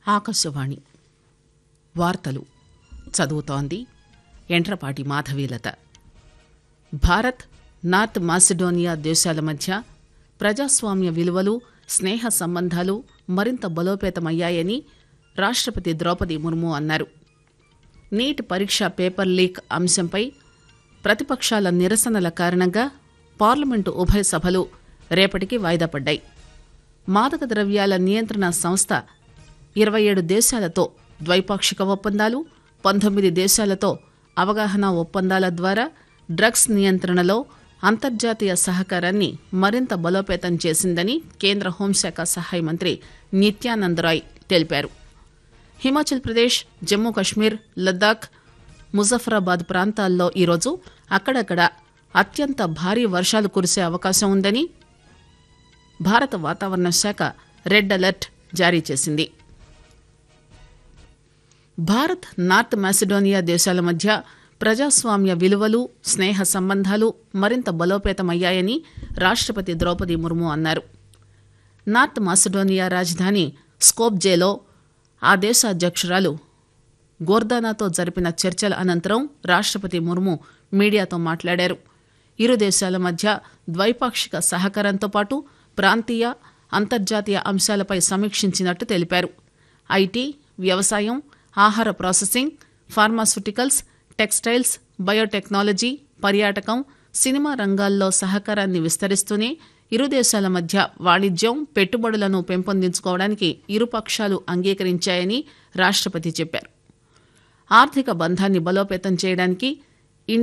ఆకాశవాణి వార్తలు చదువుతోంది ఎంట్రపాటి మాధవీలత భారత్ నార్త్ మాసిడోనియా దేశాల మధ్య ప్రజాస్వామ్య విలువలు స్నేహ సంబంధాలు మరింత బలోపేతమయ్యాయని రాష్టపతి ద్రౌపది ముర్ము అన్నారు నీట్ పరీక్ష పేపర్ లీక్ అంశంపై ప్రతిపక్షాల నిరసనల కారణంగా పార్లమెంటు ఉభయ సభలు రేపటికి వాయిదా పడ్డాయి మాదక ద్రవ్యాల నియంత్రణ సంస్థ ఇరవై ఏడు దేశాలతో ద్వైపాక్షిక ఒప్పందాలు పంతొమ్మిది దేశాలతో అవగాహన ఒప్పందాల ద్వారా డ్రగ్స్ నియంత్రణలో అంతర్జాతీయ సహకారాన్ని మరింత బలోపేతం చేసిందని కేంద్ర హోంశాఖ సహాయ మంత్రి నిత్యానంద్ రాయ్ తెలిపారు హిమాచల్ ప్రదేశ్ జమ్మూ కశ్మీర్ లద్దాఖ్ ముజఫరాబాద్ ప్రాంతాల్లో ఈరోజు అక్కడక్కడ అత్యంత భారీ వర్షాలు కురిసే అవకాశం ఉందని భారత వాతావరణ శాఖ రెడ్ అలర్ట్ జారీ చేసింది భారత్ నార్త్ మాసిడోనియా దేశాల మధ్య ప్రజాస్వామ్య విలువలు స్నేహ సంబంధాలు మరింత బలోపేతమయ్యాయని రాష్టపతి ద్రౌపది ముర్ము అన్నారు నార్త్ మాసిడోనియా రాజధాని స్కోప్జేలో ఆ దేశ అధ్యక్షురాలు గోర్దానాతో జరిపిన చర్చల అనంతరం రాష్టపతి ముర్ము మీడియాతో మాట్లాడారు ఇరు దేశాల మధ్య ద్వైపాక్షిక సహకారంతో పాటు ప్రాంతీయ అంతర్జాతీయ అంశాలపై సమీక్షించినట్టు తెలిపారు ఐటీ వ్యవసాయం ఆహార ప్రాసెసింగ్ ఫార్మాస్యూటికల్స్ టెక్స్టైల్స్ బయోటెక్నాలజీ పర్యాటకం సినిమా రంగాల్లో సహకారాన్ని విస్తరిస్తూనే ఇరు దేశాల మధ్య వాణిజ్యం పెట్టుబడులను పెంపొందించుకోవడానికి ఇరుపక్షాలు అంగీకరించాయని రాష్టపతి చెప్పారు ఆర్థిక బంధాన్ని బలోపేతం చేయడానికి